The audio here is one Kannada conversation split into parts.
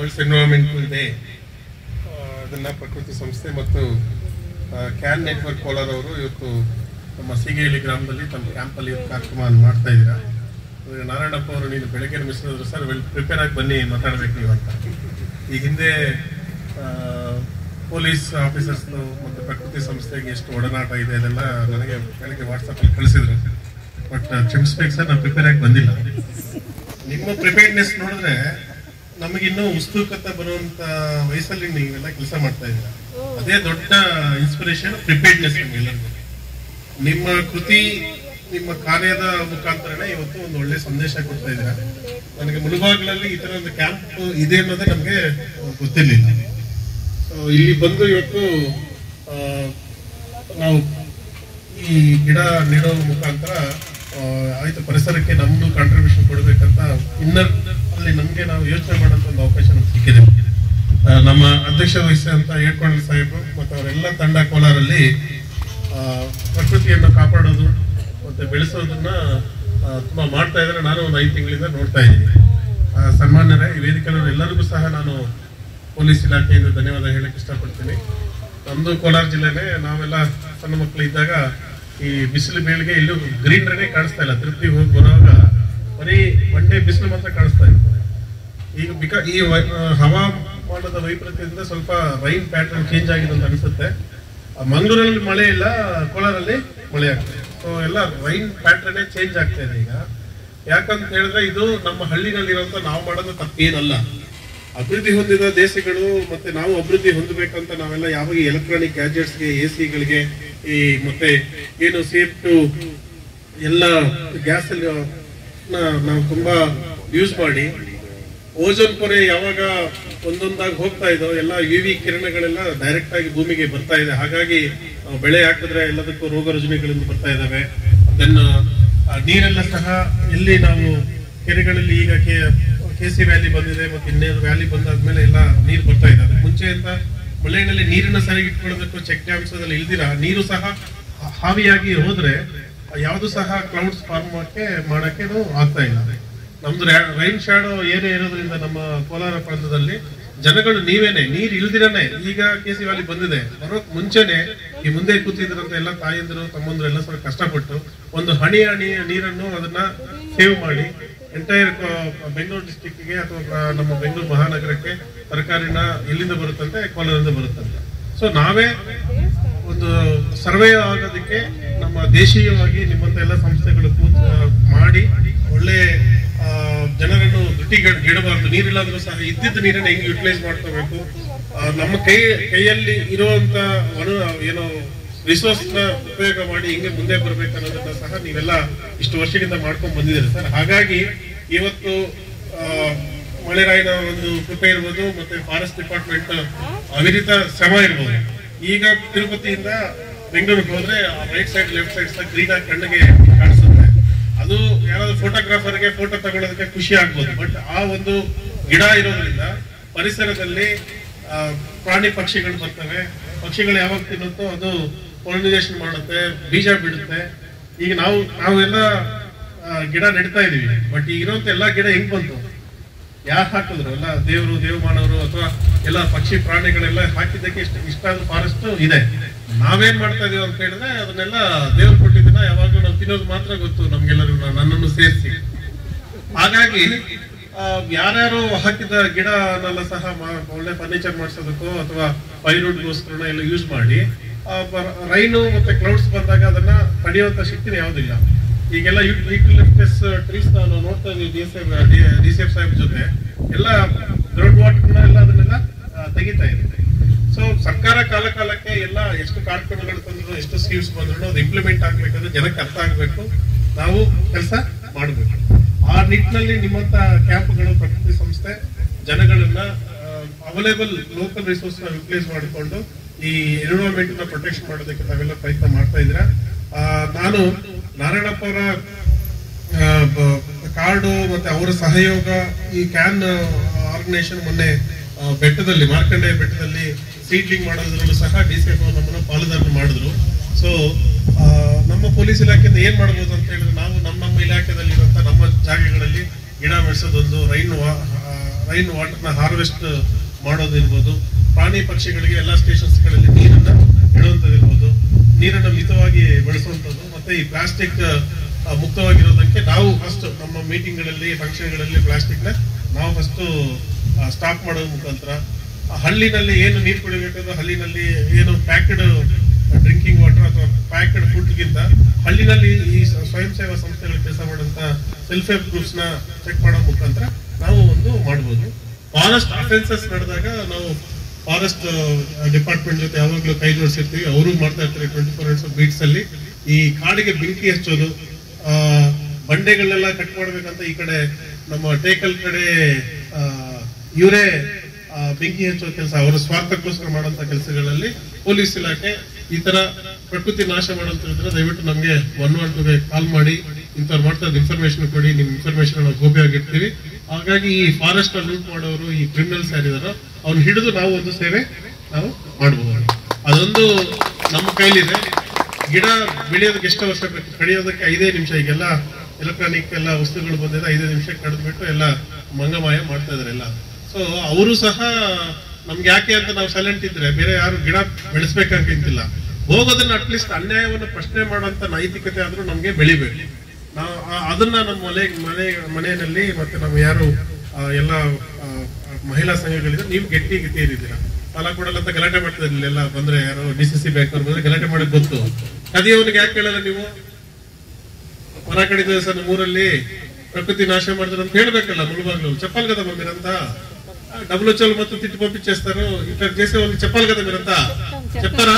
ವರ್ಲ್ಡ್ಸ್ ಎನ್ವಿರಾನ್ಮೆಂಟಲ್ ಡೇ ಅದನ್ನ ಪ್ರಕೃತಿ ಸಂಸ್ಥೆ ಮತ್ತು ಕ್ಯಾನ್ ನೆಟ್ವರ್ಕ್ ಕೋಲಾರ್ ಅವರು ಇವತ್ತು ನಮ್ಮ ಸೀಗೇಳಿ ಗ್ರಾಮದಲ್ಲಿ ತಮ್ಮ ಕ್ಯಾಂಪಲ್ಲಿ ಇವತ್ತು ಕಾರ್ಯಕ್ರಮ ಮಾಡ್ತಾ ಇದ್ದೀರಾ ಇವಾಗ ನಾರಾಯಣಪ್ಪ ಅವರು ನೀನು ಬೆಳಗ್ಗೆ ಮಿಸ್ಸಿದ್ರು ಸರ್ ವೆಲ್ ಪ್ರಿಪೇರ್ ಆಗಿ ಬನ್ನಿ ಮಾತಾಡ್ಬೇಕು ನೀವು ಅಂತ ಈ ಹಿಂದೆ ಆ, ಪೊಲೀಸ್ ಆಫೀಸರ್ಸ್ ಮತ್ತು ಪ್ರಕೃತಿ ಸಂಸ್ಥೆಗೆ ಎಷ್ಟು ಒಡನಾಟ ಇದೆ ಅದೆಲ್ಲ ನನಗೆ ಬೆಳಗ್ಗೆ ವಾಟ್ಸಪ್ಪಲ್ಲಿ ಕಳಿಸಿದ್ರು ಬಟ್ ಕ್ಷಮಿಸ್ಬೇಕು ಸರ್ ನಾನು ಪ್ರಿಪೇರ್ ಆಗಿ ಬಂದಿಲ್ಲ ನಿಮ್ಮ ಪ್ರಿಪೇರ್ನೆಸ್ ನೋಡಿದ್ರೆ ನಮಗಿನ್ನೂ ಉತ್ಸುಕತೆ ಬರುವಂತ ವಯಸ್ಸಲ್ಲಿ ನೀವೆಲ್ಲ ಕೆಲಸ ಮಾಡ್ತಾ ಇದ್ದೀರಾ ಅದೇ ದೊಡ್ಡ ಇನ್ಸ್ಪಿರೇಷನ್ ಪ್ರಿಪೇರ್ನೆಸ್ ನಿಮ್ಗೆಲ್ಲರಿಗೂ ನಿಮ್ಮ ಕೃತಿ ನಿಮ್ಮ ಕಾರ್ಯದ ಮುಖಾಂತರನೇ ಇವತ್ತು ಒಂದು ಒಳ್ಳೆ ಸಂದೇಶ ಕೊಡ್ತಾ ಇದ್ದೀರಾ ನನಗೆ ಮುಳುಬಾಗ್ಲಲ್ಲಿ ಈ ತರ ಒಂದು ಕ್ಯಾಂಪ್ ಇದೆ ಅನ್ನೋದೇ ನಮಗೆ ಗೊತ್ತಿರಲಿಲ್ಲ ಸೊ ಇಲ್ಲಿ ಬಂದು ಇವತ್ತು ಆ, ನಾವು ಈ ಗಿಡ ನೆಡೋ ಮುಖಾಂತರ ಆ, ಆಯ್ತು ಪರಿಸರಕ್ಕೆ ನಮ್ದು ಕಾಂಟ್ರಿಬ್ಯೂಷನ್ ಕೊಡ್ಬೇಕಂತ ಇನ್ನರ್ ಅಲ್ಲಿ ನಮ್ಗೆ ನಾವು ಯೋಚನೆ ಮಾಡೋಂಥ ಒಂದು ಅವಕಾಶ ನಮ್ಗೆ ಸಿಕ್ಕಿದೆ ಆ, ನಮ್ಮ ಅಧ್ಯಕ್ಷ ವಹಿಸಿದಂತ ಏಡ್ಕೊಂಡ ಸಾಹೇಬರು ಮತ್ತು ಅವರೆಲ್ಲ ತಂಡ ಕೋಲಾರಲ್ಲಿ ಆ, ಪ್ರಕೃತಿಯನ್ನು ಕಾಪಾಡೋದು ಮತ್ತೆ ಬೆಳೆಸೋದನ್ನ ಆ, ತುಂಬಾ ಮಾಡ್ತಾ ಇದ್ದಾರೆ ನಾನು ಒಂದು ಐದು ತಿಂಗಳಿಂದ ನೋಡ್ತಾ ಇದ್ದೀನಿ ಆ, ಸನ್ಮಾನ್ಯರೇ ಈ ವೇದಿಕೆಯವರು ಎಲ್ಲರಿಗೂ ಸಹ ನಾನು ಪೊಲೀಸ್ ಇಲಾಖೆಯಿಂದ ಧನ್ಯವಾದ ಹೇಳಕ್ ಇಷ್ಟಪಡ್ತೀನಿ ನಮ್ದು ಕೋಲಾರ ಜಿಲ್ಲೆನೇ ನಾವೆಲ್ಲ ಸಣ್ಣ ಮಕ್ಕಳು ಇದ್ದಾಗ ಈ ಬಿಸಿಲು ಬೇಳಿಗೆ ಇಲ್ಲೂ ಗ್ರೀನರೇ ಕಾಣಿಸ್ತಾ ಇಲ್ಲ ತಿರುಪತಿ ಹೋಗಿ ಬರುವಾಗ ಬರೀ ಒಂದೇ ಬಿಸಿಲು ಮಾತ್ರ ಕಾಣಿಸ್ತಾ ಇತ್ತು ಈಗ ಬಿಕಾ ಈ ವೈ- ಆ, ಹವಾಮಾನದ ವೈಪರೀತ್ಯದಿಂದ ಸ್ವಲ್ಪ ರೈನ್ ಪ್ಯಾಟರ್ನ್ ಚೇಂಜ್ ಆಗಿದೆ ಅಂತ ಅನಿಸುತ್ತೆ ಆ, ಮಂಗಳೂರಲ್ಲಿ ಮಳೆ ಇಲ್ಲ ಕೋಲಾರಲ್ಲಿ ಮಳೆ ಆಗ್ತದೆ ಸೊ ಎಲ್ಲ ರೈನ್ ಪ್ಯಾಟರ್ನ್ ಚೇಂಜ್ ಆಗ್ತಾ ಇದೆ ಈಗ ಯಾಕಂತ ಹೇಳಿದ್ರೆ ಇದು ನಮ್ಮ ಹಳ್ಳಿನಲ್ಲಿರುವಂತ ನಾವು ಮಾಡೋದು ತಪ್ಪೇನಲ್ಲ ಅಭಿವೃದ್ಧಿ ಹೊಂದಿದ ದೇಶಗಳು ಮತ್ತೆ ನಾವು ಅಭಿವೃದ್ಧಿ ಹೊಂದಬೇಕಂತ ನಾವೆಲ್ಲ ಯಾವಾಗ ಎಲೆಕ್ಟ್ರಾನಿಕ್ ಗ್ಯಾಜೆಟ್ಸ್ಗೆ ಎ ಸಿಗಳಿಗೆ ಈ ಮತ್ತೆ ಏನು ಸೇಫ್ ಟು ಎಲ್ಲ ಗ್ಯಾಸ್ ಅಲ್ಲಿ ನ- ನಾವು ತುಂಬಾ ಯೂಸ್ ಮಾಡಿ ಓಜೋನ್ ಪೊರೆ ಯಾವಾಗ ಒಂದೊಂದಾಗಿ ಹೋಗ್ತಾ ಇದೋ ಎಲ್ಲ ಯು ವಿ ಕಿರಣಗಳೆಲ್ಲ ಡೈರೆಕ್ಟ್ ಆಗಿ ಭೂಮಿಗೆ ಬರ್ತಾ ಇದೆ ಹಾಗಾಗಿ ನಾವು ಬೆಳೆ ಹಾಕಿದ್ರೆ ಎಲ್ಲದಕ್ಕೂ ರೋಗ ರುಜಿನಗಳಿಂದ ಬರ್ತಾ ಇದಾವೆ ದೆನ್ ನೀರೆಲ್ಲ ಸಹ ಎಲ್ಲಿ ನಾವು ಕೆರೆಗಳಲ್ಲಿ ಈಗ ಕೆ ಕೆ ಸಿ ವ್ಯಾಲಿ ಬಂದಿದೆ ಮತ್ತೆ ಇನ್ನೇನು ವ್ಯಾಲಿ ಬಂದಾದ್ಮೇಲೆ ಎಲ್ಲ ನೀರು ಬರ್ತಾ ಇದೆ ಅದಕ್ಕೆ ಮುಂಚೆಯಿಂದ ಮಳೆಯಲ್ಲಿ ನೀರನ್ನ ಸರಿಯಾಗಿ ಇಟ್ಕೊಳ್ಳೋದಕ್ಕೂ ಚೆಕ್ ಡ್ಯಾಮ್ಸ್ ಅದ್ರಲ್ಲಿ ಇಲ್ದಿರ ನೀರು ಸಹ ಹಾವಿಯಾಗಿ ಹೋದ್ರೆ ಯಾವುದು ಸಹ ಕ್ಲೌಡ್ಸ್ ಫಾರ್ಮ್ ಮಾಡಕ್ಕೆ ಮಾಡಕ್ಕೆ ಆಗ್ತಾ ಇಲ್ಲ ನಮ್ದು ರೈನ್ ಶಾಡೋ ಏರಿಯಾ ಇರೋದ್ರಿಂದ ನಮ್ಮ ಕೋಲಾರ ಪ್ರಾಂತದಲ್ಲಿ ಜನಗಳು ನೀವೇನೆ ನೀರ್ ಇಲ್ದಿರನೆ ಈಗ ಕೆ ಸಿ ವ್ಯಾಲಿ ಬಂದಿದೆ ಬರೋಕ್ ಮುಂಚೆನೆ ಈ ಮುಂದೆ ಕೂತಿದ್ರಂತ ಎಲ್ಲ ತಾಯಂದಿರು ತಮ್ಮಂದ್ರು ಎಲ್ಲ ಸ್ವಲ್ಪ ಕಷ್ಟಪಟ್ಟು ಒಂದು ಹನಿ ಹನಿ ನೀರನ್ನು ಅದನ್ನ ಸೇವ್ ಮಾಡಿ ಎಂಟೈರ್ ಬೆಂಗಳೂರು ಡಿಸ್ಟಿಕ್ಗೆ ಅಥವಾ ಪ್ರ- ನಮ್ಮ ಬೆಂಗಳೂರು ಮಹಾನಗರಕ್ಕೆ ತರಕಾರಿನ ಎಲ್ಲಿಂದ ಬರುತ್ತಂತೆ ಕೋಲಾರದಿಂದ ಬರುತ್ತಂತೆ ಸೊ ನಾವೇ ಒಂದು ಸರ್ವೆ ಆಗೋದಕ್ಕೆ ನಮ್ಮ ದೇಶೀಯವಾಗಿ ನಿಮ್ಮಂತ ಎಲ್ಲ ಸಂಸ್ಥೆಗಳು ಕೂತ್ ಆ, ಮಾಡಿ ಒಳ್ಳೆ ಆ, ಜನರನ್ನು ದುಡ್ಡಿಗಿಡಬಾರ್ದು ನೀರಿಲ್ಲಾದ್ರೂ ಸಹ ಇದ್ದಿದ್ದ ನೀರನ್ನ ಹೆಂಗ್ ಯುಟಿಲೈಸ್ ಮಾಡ್ಕೋಬೇಕು ಆ, ನಮ್ಮ ಕೈ ಕೈಯಲ್ಲಿ ಇರುವಂತ ವನು ಏನೋ ರಿಸೋರ್ಸ್ ನ ಉಪಯೋಗ ಮಾಡಿ ಹಿಂಗೆ ಮುಂದೆ ಬರ್ಬೇಕು ಅನ್ನೋದನ್ನ ಸಹ ನೀವೆಲ್ಲ ಇಷ್ಟು ವರ್ಷದಿಂದ ಮಾಡ್ಕೊಂಡ್ ಬಂದಿದ್ದೀರಿ ಸರ್ ಹಾಗಾಗಿ ಇವತ್ತು ಆ, ಮಳೆರಾಯನ ಒಂದು ಕೃಪೆ ಇರ್ಬೋದು ಮತ್ತೆ ಫಾರೆಸ್ಟ್ ಡಿಪಾರ್ಟ್ಮೆಂಟ್ ಅವಿರಿತ ಶ್ರಮ ಇರ್ಬೋದು ಈಗ ತಿರುಪತಿಯಿಂದ ಬೆಂಗಳೂರಿಗೆ ಹೋದ್ರೆ right side left side green ಆಗಿ ಕಣ್ಣಿಗೆ ಕಾಣಿಸುತ್ತೆ ಅದು ಯಾರಾದ್ರೂ ಫೋಟೋಗ್ರಾಫರ್ಗೆ ಫೋಟೋ ತಗೊಳ್ಳೋದಕ್ಕೆ ಖುಷಿ ಆಗ್ಬೋದು ಬಟ್ ಆ ಒಂದು ಗಿಡ ಇರೋದ್ರಿಂದ ಪರಿಸರದಲ್ಲಿ ಆ, ಪ್ರಾಣಿ ಪಕ್ಷಿಗಳು ಬರ್ತವೆ ಪಕ್ಷಿಗಳು ಯಾವಾಗ ತಿನ್ನುತ್ತೋ ಅದು ಪೊಲಿನೈಸೇಷನ್ ಮಾಡುತ್ತೆ ಬೀಜ ಬಿಡುತ್ತೆ ಈಗ ನಾವು ನಾವೆಲ್ಲ ಆ, ಗಿಡ ನೆಡ್ತಾ ಇದೀವಿ ಬಟ್ ಈಗ ಇರುವಂತ ಎಲ್ಲಾ ಗಿಡ ಹೆಂಗ್ ಬಂತು ಯಾರು ಹಾಕಿದ್ರು ಎಲ್ಲ ದೇವರು ದೇವಮಾನವರು ಅಥವಾ ಎಲ್ಲ ಪಕ್ಷಿ ಪ್ರಾಣಿಗಳೆಲ್ಲ ಹಾಕಿದ್ದಕ್ಕೆ ಇಷ್ಟ ಇಷ್ಟಾದ ಫಾರೆಸ್ಟ್ ಇದೆ ನಾವೇನ್ ಮಾಡ್ತಾ ಇದೀವಿ ಅಂತ ಹೇಳಿದ್ರೆ ಅದನ್ನೆಲ್ಲ ದೇವ್ರು ಕೊಟ್ಟಿದ್ದನ್ನ ಯಾವಾಗಲೂ ನಾವು ತಿನ್ನೋದು ಮಾತ್ರ ಗೊತ್ತು ನಮ್ಗೆಲ್ಲರಿಗೂ ನಾನು- ನನ್ನನ್ನು ಸೇರಿಸಿ ಹಾಗಾಗಿ ಆ, ಯಾರ್ಯಾರು ಹಾಕಿದ ಗಿಡನೆಲ್ಲ ಸಹ ಮಾ- ಒಳ್ಳೆ ಫರ್ನಿಚರ್ ಮಾಡಿಸೋದಕ್ಕೋ ಅಥವಾ ಪೈರುಡ್ಗೋಸ್ಕರ ಎಲ್ಲ ಯೂಸ್ ಮಾಡಿ ರೈನು ಮತ್ತೆ ಕ್ಲೌಡ್ಸ್ ಬಂದಾಗ ಅದನ್ನ ತಡೆಯುವಂತ ಶಕ್ತಿನೇ ಯಾವುದಿಲ್ಲ ಈಗೆಲ್ಲ ಯೂಟಿಲಿಫ್ಟಸ್ ಟ್ರೀಸ್ ನಾನು ನೋಡ್ತಾ ಇದ್ದೀವಿ D S D C F ಸಾಹೇಬ್ ಜೊತೆ ಎಲ್ಲ ಗ್ರೌಂಡ್ ವಾಟರ್ ಎಲ್ಲ ಅದನ್ನೆಲ್ಲ ಆ, ತೆಗಿತಾ ಇದೆ ಸೊ ಸರ್ಕಾರ ಕಾಲ ಕಾಲಕ್ಕೆ ಎಲ್ಲ ಎಷ್ಟು ಕಾರ್ಯಕ್ರಮಗಳು ತಂದ್ರು ಎಷ್ಟು ಸ್ಕೀಮ್ಸ್ ಬಂದ್ರು ಅದು ಇಂಪ್ಲಿಮೆಂಟ್ ಆಗ್ಬೇಕಂದ್ರೆ ಜನಕ್ಕೆ ಅರ್ಥ ಆಗ್ಬೇಕು ನಾವು ಕೆಲಸ ಮಾಡಬೇಕು ಆ ನಿಟ್ಟಿನಲ್ಲಿ ನಿಮ್ಮಂತ ಕ್ಯಾಂಪ್ಗಳು ಪ್ರಕೃತಿ ಸಂಸ್ಥೆ ಜನಗಳನ್ನ ಅವೈಲೇಬಲ್ ಲೋಕಲ್ ರಿಸೋರ್ಸ್ ನ ಯುಟಿಲೈಸ್ ಮಾಡಿಕೊಂಡು ಈ ಎನ್ವಿರಾನ್ಮೆಂಟ್ ನ ಪ್ರೊಟೆಕ್ಷನ್ ಮಾಡೋದಕ್ಕೆ ತಾವೆಲ್ಲ ಪ್ರಯತ್ನ ಮಾಡ್ತಾ ಇದ್ದೀರಾ ಆ, ನಾನು ನಾರಾಯಣಪ್ಪ ಅವರ ಆ, ಬ- ಕಾರ್ಡು ಮತ್ತೆ ಅವರ ಸಹಯೋಗ ಈ ಕ್ಯಾನ್ ಆರ್ಗನೈಸೇಷನ್ ಮೊನ್ನೆ ಆ, ಬೆಟ್ಟದಲ್ಲಿ ಮಾರ್ಕಂಡೆಯ ಬೆಟ್ಟದಲ್ಲಿ ಸೀಡ್ಲಿಂಗ್ ಮಾಡೋದ್ರಲ್ಲೂ ಸಹ ಡಿ ಸಿ ಎಫ್ ನಮ್ಮನ್ನು ಪಾಲುದಾರ ಮಾಡಿದ್ರು ಸೊ ನಮ್ಮ ಪೊಲೀಸ್ ಇಲಾಖೆಯಿಂದ ಏನ್ ಮಾಡ್ಬೋದು ಅಂತ ಹೇಳಿದ್ರೆ ನಾವು ನಮ್ಮ ನಮ್ಮ ಇಲಾಖೆದಲ್ಲಿರುವಂತ ನಮ್ಮ ಜಾಗಗಳಲ್ಲಿ ಗಿಡ ಬೆಳೆಸೋದೊಂದು ರೈನ್ ರೈನ್ ವಾಟರ್ನ ಹಾರ್ವೆಸ್ಟ್ ಮಾಡೋದಿರ್ಬೋದು ಪ್ರಾಣಿ ಪಕ್ಷಿಗಳಿಗೆ ಎಲ್ಲ ಸ್ಟೇಷನ್ಸ್ಗಳಲ್ಲಿ ನೀರನ್ನ ಇಡುವಂಥದ್ದಿರ್ಬೋದು ನೀರನ್ನು ಮಿತವಾಗಿ ಬಳಸುವಂಥದ್ದು ಮತ್ತೆ ಈ ಪ್ಲಾಸ್ಟಿಕ್ ಮುಕ್ತವಾಗಿರೋದಕ್ಕೆ ನಾವು ಫಸ್ಟ್ ನಮ್ಮ ಮೀಟಿಂಗ್ಗಳಲ್ಲಿ ಫಂಕ್ಷನ್ಗಳಲ್ಲಿ ಪ್ಲಾಸ್ಟಿಕ್ನ ನಾವು ಫಸ್ಟ್ ಸ್ಟಾಪ್ ಮಾಡೋದ್ರ ಮುಖಾಂತರ ಆ ಹಳ್ಳಿನಲ್ಲಿ ಏನು ನೀರು ಕುಡಿಬೇಕಾದ್ರೆ ಹಳ್ಳಿನಲ್ಲಿ ಏನು ಪ್ಯಾಕ್ಡ್ ಡ್ರಿಂಕಿಂಗ್ ವಾಟರ್ ಅಥವಾ ಪ್ಯಾಕ್ಡ್ ಫುಡ್ಗಿಂತ ಹಳ್ಳಿನಲ್ಲಿ ಈ ಸ- ಸ್ವಯಂ ಸೇವಾ ಸಂಸ್ಥೆಗಳು ಕೆಲಸ ಮಾಡುವಂತ ಸೆಲ್ಫ್ ಹೆಲ್ಪ್ ಗ್ರೂಪ್ಸ್ ನ ಚೆಕ್ ಮಾಡೋ ಮುಖಾಂತರ ನಾವು ಒಂದು ಮಾಡ್ಬೋದು ಫಾರೆಸ್ಟ್ ಅಫೆನ್ಸಸ್ ನಡೆದಾಗ ನಾವು ಫಾರೆಸ್ಟ್ ಡಿಪಾರ್ಟ್ಮೆಂಟ್ ಜೊತೆ ಯಾವಾಗಲೂ ಕೈ ಜೋಡಿಸಿರ್ತೀವಿ ಅವರು ಮಾಡ್ತಾ ಇರ್ತಾರೆ ಟ್ವೆಂಟಿ ಫೋರ್ ಅವರ್ಸ್ ಬೀಟ್ಸ್ ಅಲ್ಲಿ ಈ ಕಾಡಿಗೆ ಬೆಂಕಿ ಹಚ್ಚೋದು ಆ, ಬಂಡೆಗಳನ್ನೆಲ್ಲ ಕಟ್ ಮಾಡ್ಬೇಕಂತ ಈ ಕಡೆ ನಮ್ಮ ಟೇಕಲ್ ಕಡೆ ಆ, ಇವರೇ ಆ, ಬೆಂಕಿ ಹಚ್ಚುವ ಕೆಲಸ ಅವರ ಸ್ವಾರ್ಥಕ್ಕೋಸ್ಕರ ಮಾಡುವಂತ ಕೆಲಸಗಳಲ್ಲಿ ಪೊಲೀಸ್ ಇಲಾಖೆ ಈ ತರ ಪ್ರಕೃತಿ ನಾಶ ಮಾಡೋಂತಿದ್ರೆ ದಯವಿಟ್ಟು ನಮ್ಗೆ ಒನ್ ಒನ್ ಟೂಗೆ ಕಾಲ್ ಮಾಡಿ ಇಂಥವ್ರು ಮಾಡ್ತಾ ಇನ್ಫಾರ್ಮೇಶನ್ ಕೊಡಿ ನಿಮ್ ಇನ್ಫಾರ್ಮೇಶನ್ ನಾವು ಗೋಪ್ಯವಾಗಿರ್ತೀವಿ ಹಾಗಾಗಿ ಈ ಫಾರೆಸ್ಟ್ ಲೂಟ್ ಮಾಡೋರು ಈ ಕ್ರಿಮಿನಲ್ಸ್ ಯಾರಿದಾರೋ ಅವ್ನ ಹಿಡಿದು ನಾವು ಒಂದು ಸೇವೆ ನಾವು ಮಾಡಬಹುದು ಅದೊಂದು ನಮ್ಮ ಕೈಲಿದೆ ಗಿಡ ಬೆಳೆಯೋದಕ್ಕೆ ಎಷ್ಟು ವರ್ಷ ಬೇಕು ಕಡಿಯೋದಕ್ಕೆ ಐದೇ ನಿಮಿಷ ಈಗೆಲ್ಲ ಎಲೆಕ್ಟ್ರಾನಿಕ್ ಎಲ್ಲ ವಸ್ತುಗಳು ಬಂದಿದೆ ಐದೇ ನಿಮಿಷ ಕಡಿದ್ಬಿಟ್ಟು ಎಲ್ಲ ಮಂಗಮಾಯ ಮಾಡ್ತಾ ಇದಾರೆ ಎಲ್ಲ ಸೊ ಅವರು ಸಹ ನಮ್ಗೆ ಯಾಕೆ ಅಂತ ನಾವು ಸೈಲೆಂಟ್ ಇದ್ರೆ ಬೇರೆ ಯಾರು ಗಿಡ ಬೆಳೆಸ್ಬೇಕಂತಿಲ್ಲ ಹೋಗೋದನ್ನ ಅಟ್ಲೀಸ್ಟ್ ಅನ್ಯಾಯವನ್ನು ಪ್ರಶ್ನೆ ಮಾಡುವಂತ ನೈತಿಕತೆ ಆದ್ರೂ ನಮ್ಗೆ ಬೆಳಿಬೇಕು ನಾವು ಆ- ಅದನ್ನ ನಮ್ಮ ಮನೆ ಮನೆ ಮನೆಯಲ್ಲಿ ಮತ್ತೆ ನಾವು ಯಾರು ಆ, ಎಲ್ಲ ಆ, ಮಹಿಳಾ ಸಂಘಗಳಿದ್ರೆ ನೀವು ಗಟ್ಟಿ ಗಟ್ಟಿ ಇರಿದ್ದೀರಾ ಸಾಲ ಕೊಡಲ್ಲ ಅಂತ ಗಲಾಟೆ ಮಾಡ್ತಾ ಇರ್ಲಿಲ್ಲ ಬಂದ್ರೆ ಯಾರು ಡಿ ಸಿ ಸಿ ಬ್ಯಾಂಕ್ ಅವ್ರು ಬಂದ್ರೆ ಗಲಾಟೆ ಮಾಡಕ್ ಗೊತ್ತು ಕದಿಯವನಿಗೆ ಯಾಕೆ ಕೇಳಲ್ಲ ನೀವು ಮರ ಕಡಿದ ಸರ್ ಊರಲ್ಲಿ ಪ್ರಕೃತಿ ನಾಶ ಮಾಡಿದ್ರು ಅಂತ ಹೇಳ್ಬೇಕಲ್ಲ ಮುಳುಬಾಗ್ಲು ಚಪ್ಪಲ್ ಗದ ಬಂದಿರಂತ డబ్బులు వచ్చే వాళ్ళు మొత్తం తిట్టి పంపించేస్తారు ఇక్కడ చేసే వాళ్ళకి చెప్పాలి కదా మీరంతా చెప్తారా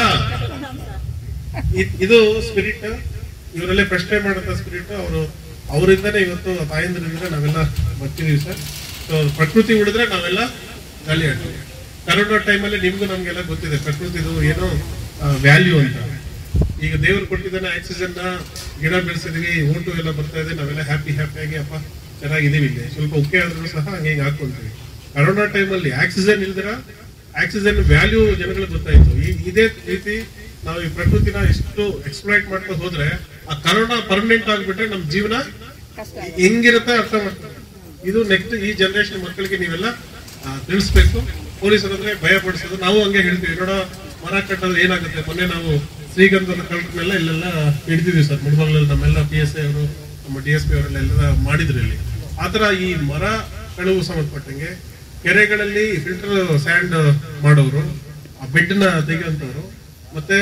ಇ- ಇದು ಸ್ಪಿರಿಟ್ ಇವರಲ್ಲೇ ಪ್ರಶ್ನೆ ಮಾಡಂತ ಸ್ಪಿರಿಟ್ ಅವರು ಅವರಿಂದನೇ ಇವತ್ತು ತಾಯಂದ್ರಿಂದ ನಾವೆಲ್ಲ ಬರ್ತಿದೀವಿ ಸರ್ ಸೊ ಪ್ರಕೃತಿ ಉಳಿದ್ರೆ ನಾವೆಲ್ಲ ಗಾಳಿ ಆಡ್ತೀವಿ ಕರೋನಾ ಟೈಮಲ್ಲಿ ನಿಮ್ಗೂ ನಮ್ಗೆಲ್ಲ ಗೊತ್ತಿದೆ ಪ್ರಕೃತಿದು ಏನೋ ವ್ಯಾಲ್ಯೂ ಅಂತ ಈಗ ದೇವ್ರು ಕೊಟ್ಟಿದ್ದಾನೆ ಆಕ್ಸಿಜನ್ ನ ಗಿಡ ಬೆಳೆಸಿದ್ವಿ ಊಟ ಎಲ್ಲ ಬರ್ತಾ ಇದೆ ನಾವೆಲ್ಲ ಹ್ಯಾಪಿ ಹ್ಯಾಪಿಯಾಗಿ ಅಪ್ಪ ಚೆನ್ನಾಗಿದೀವಿ ಇಲ್ಲಿ ಸ್ವಲ್ಪ ಉಕ್ಕೆ ಆದ್ರೂ ಸಹ ಹಂಗೆ ಹಿಂಗೆ ಹಾಕೊಂತೀವಿ ಕರೋನಾ ಟೈಮಲ್ಲಿ ಆಕ್ಸಿಜನ್ ಇಲ್ದಿರ ಆಕ್ಸಿಜನ್ ವ್ಯಾಲ್ಯೂ ಜನಗಳಿಗೆ ಗೊತ್ತಾಯ್ತು ಈ- ಇದೇ ರೀತಿ ನಾವು ಈ ಪ್ರಕೃತಿನ ಎಷ್ಟು ಎಕ್ಸ್ಪ್ಲೈಟ್ ಮಾಡ್ತಾ ಹೋದ್ರೆ ಆ ಕರೋನಾ ಪರ್ಮನೆಂಟ್ ಆಗ್ಬಿಟ್ರೆ ನಮ್ ಜೀವನ ಹೆಂಗಿರುತ್ತೆ ಅರ್ಥ ಮಾಡ್ತಾರೆ ಇದು ನೆಕ್ಸ್ಟ್ ಈ ಜನರೇಷನ್ ಮಕ್ಕಳಿಗೆ ನೀವೆಲ್ಲ ಆ, ತಿಳಿಸ್ಬೇಕು ಪೊಲೀಸರು ಅಂದ್ರೆ ಭಯ ಪಡಿಸೋದು ನಾವು ಹಂಗೆ ಹೇಳ್ತೀವಿ ನೋಡ ಮರ ಕಟ್ಟೋದು ಏನಾಗುತ್ತೆ ಮೊನ್ನೆ ನಾವು ಶ್ರೀಗಂಧದ ಕಳ್ಳರನ್ನೆಲ್ಲ ಇಲ್ಲೆಲ್ಲ ಹಿಡಿದಿದ್ವಿ ಸರ್ ಮುಳುಬಾಗ್ಲಲ್ಲಿ ನಮ್ಮೆಲ್ಲ ಪಿ ಎಸ್ ಐ ಅವರು ನಮ್ಮ ಡಿ ಎಸ್ ಪಿ ಅವರೆಲ್ಲ ಎಲ್ಲ ಮಾಡಿದ್ರು ಇಲ್ಲಿ ಆತರ ಈ ಮರ ಕಳುವು ಸಂಬಂಧಪಟ್ಟಂಗೆ ಕೆರೆಗಳಲ್ಲಿ ಫಿಲ್ಟರ್ ಸ್ಯಾಂಡ್ ಮಾಡೋರು ಆ ಬೆಡ್ ನ ತೆಗೆಯುವಂತವ್ರು ಮತ್ತೆ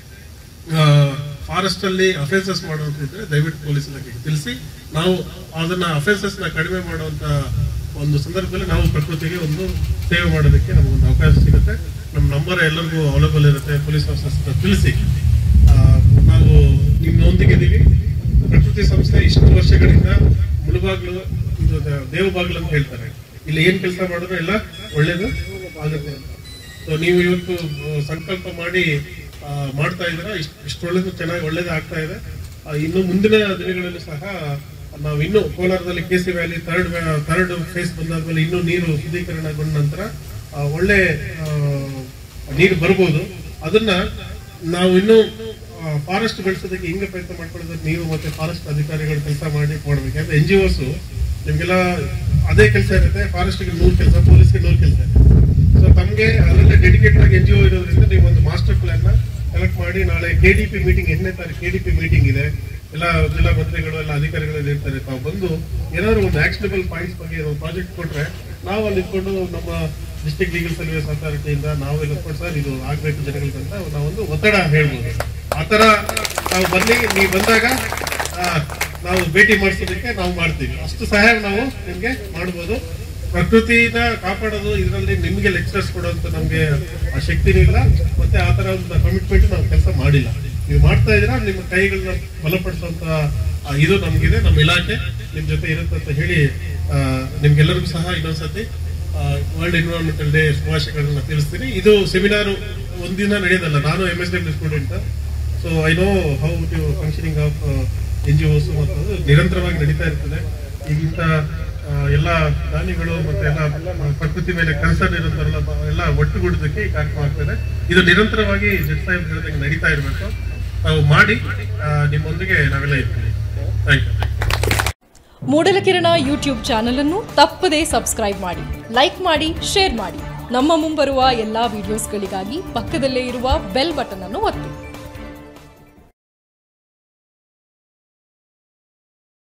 ಫಾರೆಸ್ಟ್ ಅಲ್ಲಿ ಅಫೆನ್ಸಸ್ ಮಾಡೋದಿದ್ರೆ ದಯವಿಟ್ಟು ಪೊಲೀಸ್ ಇಲಾಖೆಗೆ ತಿಳಿಸಿ ನಾವು ಅದನ್ನ ಅಫೆನ್ಸಸ್ ನ ಕಡಿಮೆ ಮಾಡುವಂತ ಒಂದು ಸಂದರ್ಭದಲ್ಲಿ ನಾವು ಪ್ರಕೃತಿಗೆ ಒಂದು ಸೇವೆ ಮಾಡೋದಕ್ಕೆ ನಮಗೊಂದು ಅವಕಾಶ ಸಿಗುತ್ತೆ ನಮ್ಮ ನಂಬರ್ ಎಲ್ಲರಿಗೂ ಅವೈಲೇಬಲ್ ಇರುತ್ತೆ ಪೊಲೀಸ್ ಆಫೀಸರ್ಸ್ ತಿಳಿಸಿ ಆ, ನಾವು ನಿಮ್ಮೊಂದಿಗೆ ಇದೀವಿ ಪ್ರಕೃತಿ ಸಂಸ್ಥೆ ಇಷ್ಟು ವರ್ಷಗಳಿಂದ ಮುಳುಬಾಗ್ಲು ಇದು ದ- ದೇವಬಾಗ್ಲು ಅಂತ ಹೇಳ್ತಾರೆ ಇಲ್ಲಿ ಏನ್ ಕೆಲಸ ಮಾಡಿದ್ರು ಎಲ್ಲ ಒಳ್ಳೇದು ಆಗುತ್ತೆ ಸೊ ನೀವು ಇವತ್ತು ಆ, ಸಂಕಲ್ಪ ಮಾಡಿ ಆ, ಮಾಡ್ತಾ ಇದ್ದೀರಾ ಇಷ್ಟು ಇಷ್ಟು ಒಳ್ಳೇದು ಚೆನ್ನಾಗಿ ಒಳ್ಳೇದು ಆಗ್ತಾ ಇದೆ ಆ, ಇನ್ನು ಮುಂದಿನ ದಿನಗಳಲ್ಲಿ ಸಹ ನಾವು ಇನ್ನು ಕೋಲಾರದಲ್ಲಿ K C valley third third phase ಬಂದಾದ್ಮೇಲೆ ಇನ್ನೂ ನೀರು ಶುದ್ಧೀಕರಣಗೊಂಡ ನಂತರ ಆ, ಒಳ್ಳೆ ಆ, ನೀರು ಬರ್ಬೋದು ಅದನ್ನ ನಾವು ಇನ್ನು ಫಾರೆಸ್ಟ್ ಬೆಳೆಸೋದಕ್ಕೆ ಹಿಂಗೆ ಪ್ರಯತ್ನ ಮಾಡ್ಕೊಳ್ಳೋದಕ್ಕೆ ನೀವು ಮತ್ತೆ ಫಾರೆಸ್ಟ್ ಅಧಿಕಾರಿಗಳು ಕೆಲಸ ಮಾಡಿ ಮಾಡ್ಬೇಕು ಯಾಕಂದ್ರೆ ಎನ್ ಜಿ ಒಸ್ ನಿಮ್ಗೆಲ್ಲ ಅದೇ ಕೆಲಸ ಇರುತ್ತೆ ಫಾರೆಸ್ಟ್ಗೆ ನೂರು ಕೆಲಸ ಪೊಲೀಸ್ಗೆ ನೂರು ಕೆಲಸ ಸೊ ತಮಗೆ ಅದರಲ್ಲಿ ಡೆಡಿಕೇಟೆಡ್ ಆಗಿ ಎನ್ ಜಿ ಒ ಇರೋದ್ರಿಂದ ನೀವು ಒಂದು ಮಾಸ್ಟರ್ ಪ್ಲಾನ್ ನ ಕಲೆಕ್ಟ್ ಮಾಡಿ ನಾಳೆ ಕೆ ಡಿ ಪಿ ಮೀಟಿಂಗ್ ಎಂಟನೇ ತಾರೀಕು ಕೆ ಡಿ ಪಿ ಮೀಟಿಂಗ್ ಇದೆ ಎಲ್ಲ ಜಿಲ್ಲಾ ಮಂತ್ರಿಗಳು ಎಲ್ಲ ಅಧಿಕಾರಿಗಳು ಇರ್ತಾರೆ ತಾವು ಬಂದು ಏನಾದ್ರು ಒಂದು ಆಕ್ಷನಬಲ್ ಪಾಯಿಂಟ್ಸ್ ಬಗ್ಗೆ ಒಂದು ಪ್ರಾಜೆಕ್ಟ್ ಕೊಟ್ರೆ ನಾವು ಅಲ್ಲಿ ಇಟ್ಕೊಂಡು ನಮ್ಮ ಡಿಸ್ಟ್ರಿಕ್ಟ್ ಲೀಗಲ್ ಸರ್ವಿಸ್ ಅಥಾರಿಟಿಯಿಂದ ನಾವು ಎಲ್ಲ ಕೊಟ್ಟು ಸರ್ ಇದು ಆಗ್ಬೇಕು ಜನಗಳಿಗೆ ಅಂತ ನಾವೊಂದು ಒತ್ತಡ ಹೇಳ್ಬೋದು ಆತರ ನಾವು ಬನ್ನಿ ನೀವು ಬಂದಾಗ ಆ, ನಾವು ಭೇಟಿ ಮಾಡಿಸೋದಕ್ಕೆ ನಾವು ಮಾಡ್ತೀವಿ ಅಷ್ಟು ಸಹಾಯ ನಾವು ನಿಮ್ಗೆ ಮಾಡ್ಬೋದು ಪ್ರಕೃತಿನ ಕಾಪಾಡೋದು ಇದರಲ್ಲಿ ನಿಮ್ಗೆ ಲೆಕ್ಚರ್ಸ್ ಕೊಡುವಂತ ನಮ್ಗೆ ಆ ಶಕ್ತಿನೂ ಇಲ್ಲ ಮತ್ತೆ ಆ ತರ ಒಂದು ಕಮಿಟ್ಮೆಂಟ್ ನಾವು ಕೆಲಸ ಮಾಡಿಲ್ಲ ನೀವು ಮಾಡ್ತಾ ಇದ್ದೀರಾ ನಿಮ್ಮ ಕೈಗಳನ್ನ ಬಲಪಡಿಸುವಂತ ಆ, ಇದು ನಮ್ಗಿದೆ ನಮ್ಮ ಇಲಾಖೆ ನಿಮ್ ಜೊತೆ ಇರುತ್ತೆ ಅಂತ ಹೇಳಿ ಆ, ನಿಮ್ಗೆಲ್ಲರಿಗೂ ಸಹ ಇನ್ನೊಂದ್ಸತಿ ವರ್ಲ್ಡ್ ಎನ್ವಿರಾನ್ಮೆಂಟಲ್ ಡೇ ಶುಭಾಶಯಗಳನ್ನ ತಿಳಿಸ್ತೀನಿ ಇದು ಸೆಮಿನಾರ್ ಒಂದಿನ ನಡೆಯೋದಲ್ಲ ನಾನು M S W student so I know how to functioning of N G Os ಮತ್ತು ಅದು ನಿರಂತರವಾಗಿ ನಡೀತಾ ಇರ್ತದೆ ಈಗಿಂತ ಆ, ಎಲ್ಲ ದಾನಿಗಳು ಮತ್ತೆ ಎಲ್ಲ ಆ, ಪ್ರಕೃತಿ ಮೇಲೆ ಕನ್ಸರ್ನ್ ಇರೋದ್ರೆಲ್ಲ ಎಲ್ಲ ಒಟ್ಟುಗೂಡೋದಕ್ಕೆ ಈ ಕಾರ್ಯಕ್ರಮ ಆಗ್ತದೆ ಇದು ನಿರಂತರವಾಗಿ ಜಡ್ ಸಾಹೇಬ್ ಹೇಳಿದಂಗೆ ನಡೀತಾ ಇರಬೇಕು ತಾವು ಮಾಡಿ ಆ, ನಿಮ್ಮೊಂದಿಗೆ ನಾವೆಲ್ಲ ಇರ್ತೀವಿ thank you Moodalakirana YouTube channel ಅನ್ನು ತಪ್ಪದೇ ಸಬ್ಸ್ಕ್ರೈಬ್ ಮಾಡಿ ಲೈಕ್ ಮಾಡಿ ಶೇರ್ ಮಾಡಿ ನಮ್ಮ ಮುಂಬರುವ ಎಲ್ಲಾ ವಿಡಿಯೋಸ್ಗಳಿಗಾಗಿ ಪಕ್ಕದಲ್ಲೇ ಇರುವ ಬೆಲ್ ಬಟನ್ ಅನ್ನು ಒತ್ತಿ